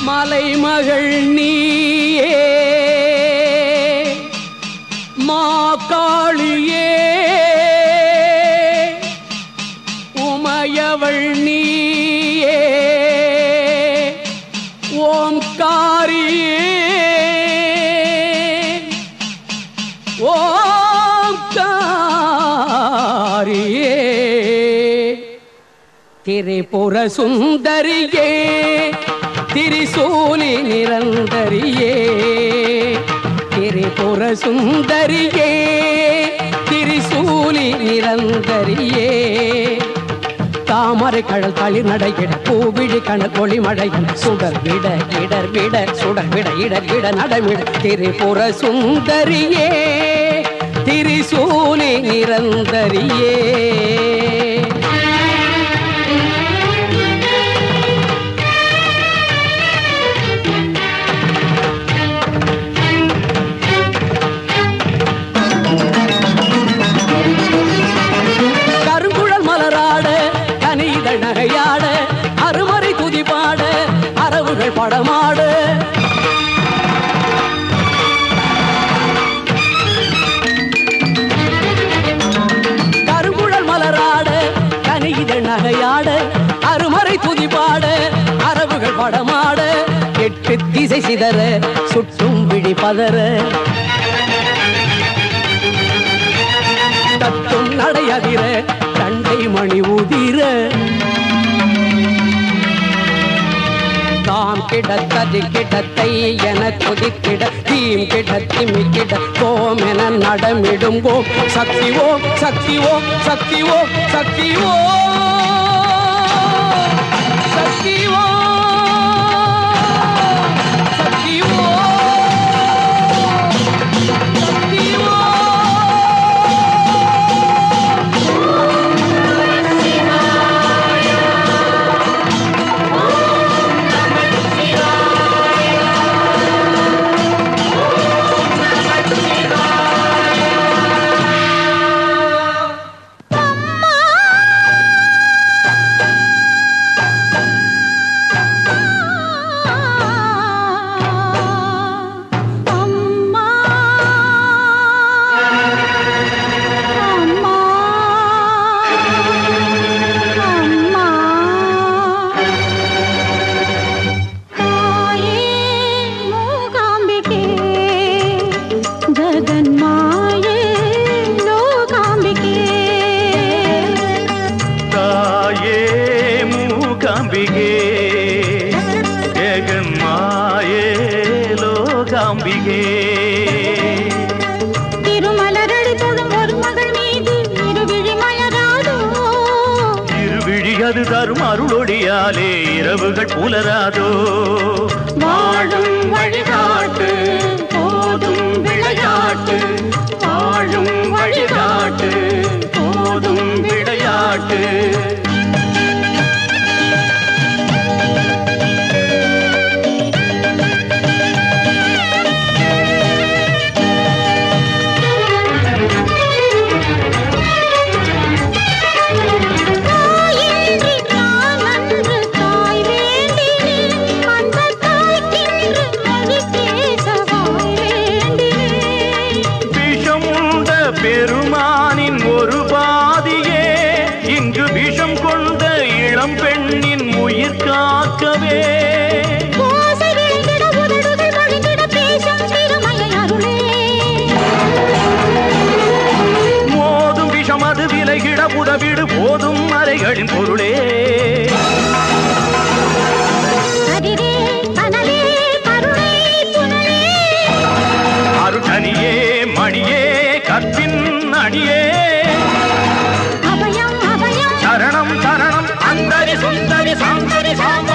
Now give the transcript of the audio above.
மலைமகள் நீயே மாகாளியே உமையவள் நீயே ஓம்காரியே ஓம்காரியே திரிபுர சுந்தரியே திரிசூலி நிரந்தரியே திரிபுர சுந்தரியே திரிசூலி நிரந்தரியே தாமரை கடல் தளிர் நடையிட பூவிழி கணல் ஒளிமடையின் சுடர் விட இடர் விட சுடர் விட இடர் விட நடமிட திரிபுர சுந்தரியே திரிசூலி நிரந்தரியே கருங்குழல் மலராட கனிதழ் நகையாட அருமறை துதிபாட அரவுகள் படமாட கருங்குழல் மலராட கனிதழ் நகையாட அருமறை துதிபாட அரவுகள் படமாட எட்டு திசை சிதற சுட்டும் விழி பதற தத்தும் நடையதிர தண்டை மணி உதிர தாம் கிடத்தது கிடத்தை என கொதிக்கிட தீம் கிடத்திமி கிட கோம் என நடமிடும் கோம் சக்தி ஓம் சக்தி ஓம் சக்தி ஓம் சக்தி ஓம் சக்தி ஓம் சக்தி ஓம் சக்தி ஓம் அம்மா அம்மா அம்மா தாயே மூகாம்பிகே ஜகன்மாயே லோகாம்பிகே தாயே மூகாம்பிகே ஜெகன்மாயே லோகாம்பிகே திருமலரடி தொழும் ஒரு மகள் மீது இருவிழி மலராதோ இருவிழி அது தரும் அருளொடியாலே இரவுகள் புலராதோ வாழும் வழிகாட்டு போதும் விளையாட்டு வாழும் வழிகாட்டு போதும் விளையாட்டு தாயின்றி நான் அன்று தாய் வேண்டினேன் அந்த தாய்க்கென்று மொழி பேச வாய் வேண்டினேன் விஷம் உண்ட பெருமானின் ஒரு பாதியே இங்கு விஷம் கொண்ட இளம் பெண்ணின் உயிர் காக்கவே ஓசை விளைந்திட உதடுகள் மொழிந்திட பேசும் திருமலை அருளே மோதும் விஷம் அது விலகிட உதவிடு போதும் மறைகளின் பொருளே கதிரே கனலே கருணை புனலே அருட்டனியே மணியே கற்பின் அணியே அபயம் அபயம் சரணம் சரணம் அந்தரி சுந்தரி சாந்தரி சாந்த